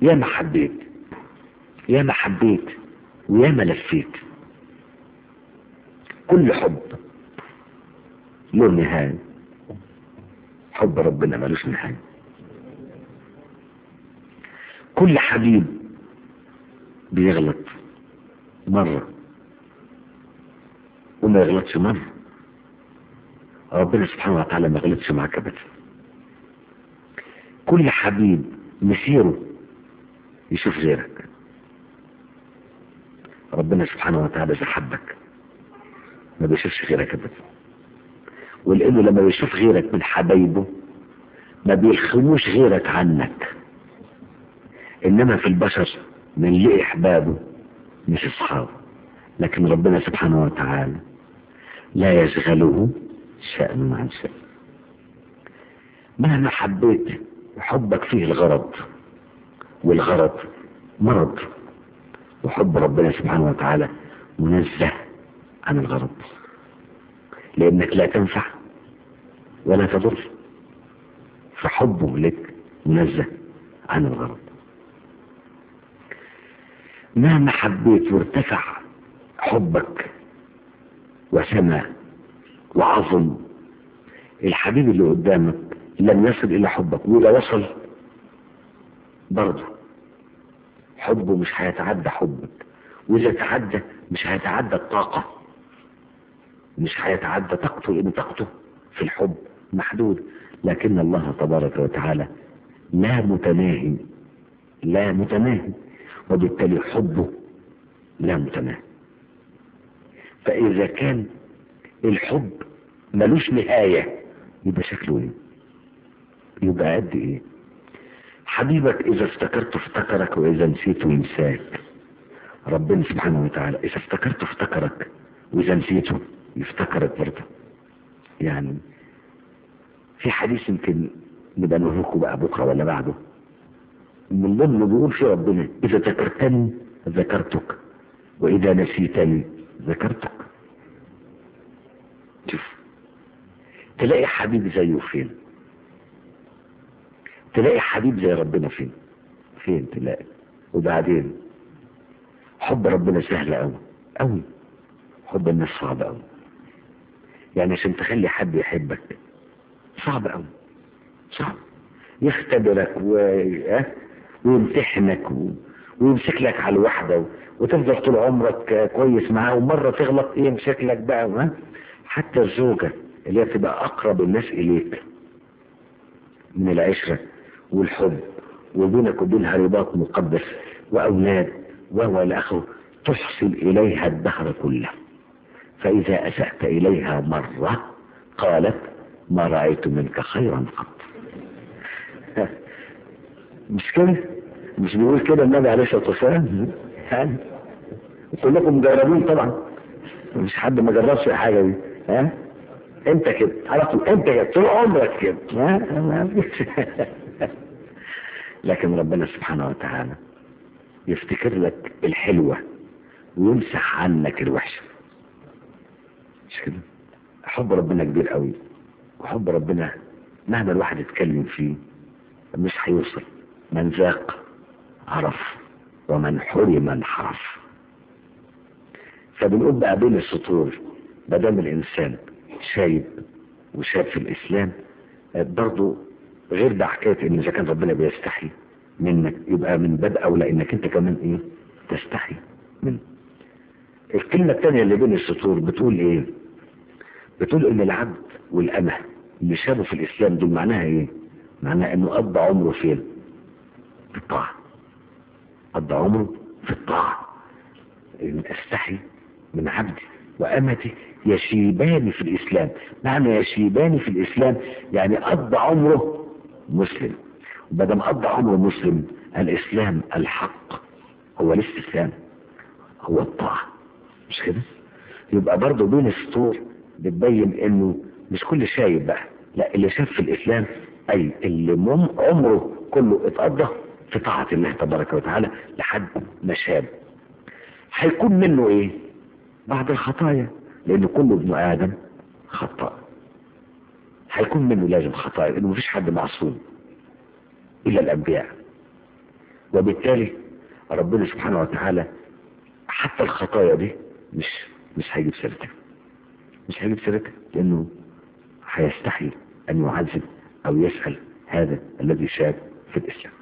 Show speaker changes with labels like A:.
A: يا ما حبيت يا ما حبيت ويا ما لفيت كل حب له نهاية حب ربنا ملوش نهاية كل حبيب بيغلط مرة وما يغلطش مرة ربنا سبحانه وتعالى ما يغلطش معاك ابدا كل حبيب مسيره يشوف غيرك ربنا سبحانه وتعالى إذا حبك ما بيشوفش غيرك ابدا ولانه لما بيشوف غيرك من حبايبه ما بيخموش غيرك عنك انما في البشر من لقي احبابه مش اصحابه لكن ربنا سبحانه وتعالى لا يشغله شأن عن شأن مهما حبيت حبك فيه الغرض والغرض مرض وحب ربنا سبحانه وتعالى منزه عن الغرض لانك لا تنفع ولا تضر فحبه لك منزه عن الغرض مهما حبيت وارتفع حبك وسمى وعظم الحبيب اللي قدامك لم يصل الى حبك ولا وصل برضه حبه مش هيتعدى حبك واذا تعدى مش هيتعدى الطاقة مش هيتعدى طاقته لان طاقته في الحب محدود لكن الله تبارك وتعالى لا متناهي لا متناهي وبالتالي حبه لا متناهي فإذا كان الحب ملوش نهاية يبقى شكله ايه يبقى قد ايه حبيبك اذا افتكرته افتكرك واذا نسيته ينساك ربنا سبحانه وتعالى اذا افتكرته افتكرك واذا نسيته يفتكرك برضه يعني في حديث يمكن نبقى نقول بقى بكره ولا بعده من ضمن بيقول في ربنا اذا ذكرتني ذكرتك واذا نسيتني ذكرتك شوف تلاقي حبيب زيه فين تلاقي حبيب زي ربنا فين فين تلاقي وبعدين حب ربنا سهل قوي قوي حب الناس صعب قوي يعني عشان تخلي حد يحبك صعب قوي صعب يختبرك و... ويمتحنك و... ويمسك لك على الوحدة وتفضل طول عمرك كويس معاه ومرة تغلط يمسك لك بقى ها حتى الزوجة اللي هي تبقى أقرب الناس إليك من العشرة والحب وبينك وبينها رباط مقدس وأولاد وهو الأخو تحسن إليها الدهر كله فإذا أسأت إليها مرة قالت ما رأيت منك خيرا قط مش كده مش بيقول كده النبي عليه الصلاة والسلام يعني كلكم مجربين طبعا مش حد ما جربش الحاجة دي ها انت كده على طول انت كده طول عمرك كده ها لكن ربنا سبحانه وتعالى يفتكر لك الحلوة ويمسح عنك الوحشة مش كده حب ربنا كبير قوي وحب ربنا مهما الواحد يتكلم فيه مش هيوصل من ذاق عرف ومن حرم انحرف فبنقول بقى بين السطور ما دام الانسان شايب وشاب في الاسلام برضه غير ده حكايه ان اذا كان ربنا بيستحي منك يبقى من باب اولى انك انت كمان ايه تستحي منه الكلمه الثانيه اللي بين السطور بتقول ايه بتقول ان العبد والامه اللي شابوا في الاسلام دول معناها ايه معناها انه قضى عمره فين في الطاعه قضى عمره في الطاعه إن استحي من عبدي وامتي يشيبان في الاسلام معنى يشيبان في الاسلام يعني قضى عمره مسلم وبدم قضى عمره مسلم الاسلام الحق هو الاستسلام هو الطاعه مش كده يبقى برضه بين السطور بتبين انه مش كل شايب بقى لا اللي شاف في الاسلام اي اللي مم عمره كله اتقضى في طاعة الله تبارك وتعالى لحد ما شاب هيكون منه ايه بعد الخطايا لان كل ابن ادم خطاء هيكون منه لازم خطايا لانه مفيش حد معصوم الا الانبياء وبالتالي ربنا سبحانه وتعالى حتى الخطايا دي مش مش هيجيب سيرتها مش هيجيب سيرتها لانه هيستحي ان يعذب او يسأل هذا الذي شاب في الاسلام